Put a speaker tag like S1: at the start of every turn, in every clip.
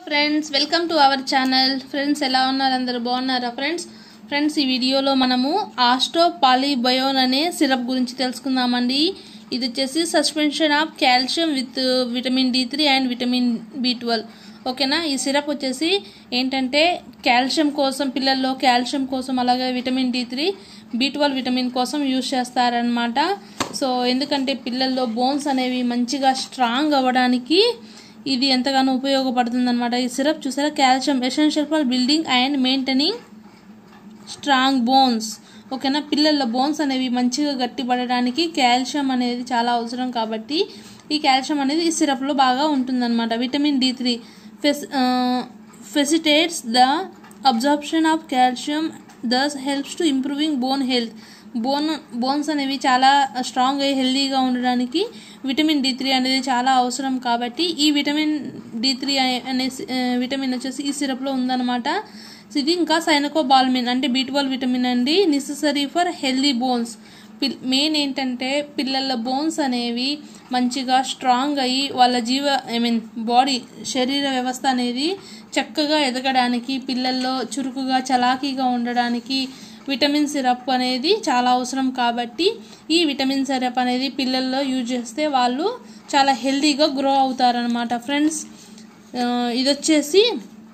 S1: friends welcome to our channel friends ఎలా ఉన్నారు అందరు బాగున్నారా ఫ్రెండ్స్ ఫ్రెండ్స్ ఈ వీడియోలో మనము ఆస్ట్రో పాలీబయోన్ అనే సిరప్ గురించి తెలుసుకుందామండి ఇది వచ్చేసి suspension of calcium with vitamin D three and vitamin B twelve ఓకేనా ఈ సిరప్ వచ్చేసి ఏంటంటే కాల్షియం కోసం పిల్లల్లో కాల్షియం కోసం అలాగే vitamin D three B twelve vitamin కోసం యూజ్ చేస్తారనమాట సో ఎందుకంటే పిల్లల్లో బోన్స్ అనేవి మంచిగా స్ట్రాంగ్ అవ్వడానికి ఇది ఎంతగానో ఉపయోగపడుతుంది అనమాట ఈ సిరప్ చూసారా calcium essential for building and maintaining strong bones ఓకేనా పిల్లల బోన్స్ అనేవి మంచిగా గట్టిపడడానికి కాల్షియం అనేది చాలా అవసరం కాబట్టి ఈ కాల్షియం అనేది ఈ సిరప్లో బాగా ఉంటుందన్నమాట విటమిన్ డి త్రీ ఫెస్ facilitates the absorption of calcium thus helps to improving bone health bone bones అనేవి చాలా స్ట్రాంగ్ అయ్యి హెల్దీగా ఉండడానికి విటమిన్ డి త్రీ అనేది చాలా అవసరం కాబట్టి ఈ విటమిన్ డి త్రీ అనే ఆ, విటమిన్ వచ్చేసి ఈ సిరప్లో ఉందన్నమాట ఇది ఇంకా సైనకోబాల్మిన్ అంటే బీ ట్వెల్వ్ విటమిన్ అండి నెససరీ ఫర్ హెల్దీ బోన్స్ పిల్ మెయిన్ ఏంటంటే పిల్లల బోన్స్ అనేవి మంచిగా స్ట్రాంగ్ అయ్యి వాళ్ళ జీవ ఐ మీన్ బాడీ శరీర వ్యవస్థ అనేది చక్కగా ఎదగడానికి పిల్లల్లో చురుకుగా చలాకీగా ఉండడానికి విటమిన్ సిరప్ అనేది చాలా అవసరం కాబట్టి ఈ విటమిన్ సిరప్ అనేది పిల్లల్లో యూజ్ చేస్తే వాళ్ళు చాలా హెల్తీగా గ్రో అవుతారనమాట ఫ్రెండ్స్ ఆ, ఇది వచ్చేసి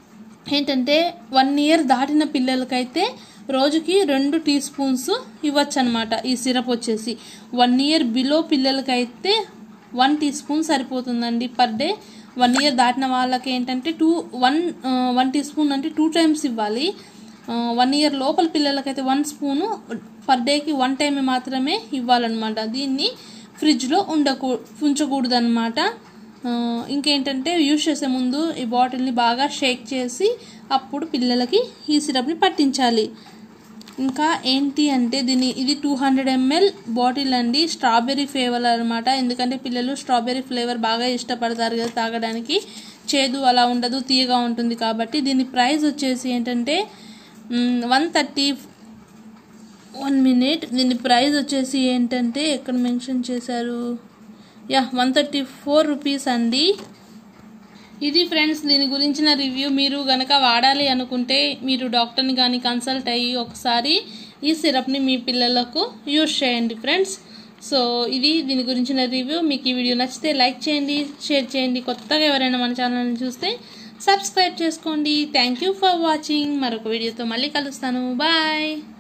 S1: ఏంటంటే వన్ ఇయర్ దాటిన పిల్లలకైతే రోజుకి రెండు టీ స్పూన్స్ ఇవ్వచ్చు అనమాట ఈ సిరప్ వచ్చేసి వన్ ఇయర్ బిలో పిల్లలకైతే వన్ టీ స్పూన్ సరిపోతుందండి పర్ డే వన్ ఇయర్ దాటిన వాళ్ళకి ఏంటంటే two one one teaspoon అంటే టూ టైమ్స్ ఇవ్వాలి వన్ ఇయర్ లోపల పిల్లలకైతే వన్ స్పూను పర్ డేకి వన్ టైం మాత్రమే ఇవ్వాలన్నమాట దీన్ని ఫ్రిడ్జ్లో ఉండకూ ఉంచకూడదు అనమాట ఇంకేంటంటే యూజ్ చేసే ముందు ఈ బాటిల్ని బాగా షేక్ చేసి అప్పుడు పిల్లలకి ఈ సిరప్ని పట్టించాలి ఇంకా ఏంటి అంటే దీని ఇది టూ హండ్రెడ్ ఎంఎల్ బాటిల్ అండి స్ట్రాబెర్రీ ఫ్లేవర్ అనమాట ఎందుకంటే పిల్లలు స్ట్రాబెర్రీ ఫ్లేవర్ బాగా ఇష్టపడతారు కదా తాగడానికి చేదు అలా ఉండదు తీయగా ఉంటుంది కాబట్టి దీని ప్రైస్ వచ్చేసి ఏంటంటే వన్ థర్టీ వన్ మినిట్ దీని ప్రైస్ వచ్చేసి ఏంటంటే ఎక్కడ మెన్షన్ చేశారు yeah one thirty four rupees అండి ఇది ఫ్రెండ్స్ దీని గురించిన రివ్యూ మీరు గనక వాడాలి అనుకుంటే మీరు డాక్టర్ని కానీ కన్సల్ట్ అయ్యి ఒకసారి ఈ సిరప్ని మీ పిల్లలకు యూజ్ చేయండి ఫ్రెండ్స్ సో ఇది దీని గురించిన రివ్యూ మీకు ఈ వీడియో నచ్చితే లైక్ చేయండి షేర్ చేయండి కొత్తగా ఎవరైనా మన ఛానల్ని చూస్తే సబ్స్క్రైబ్ చేసుకోండి థ్యాంక్ యూ ఫర్ వాచింగ్ మరొక వీడియోతో మళ్ళీ కలుస్తాను బాయ్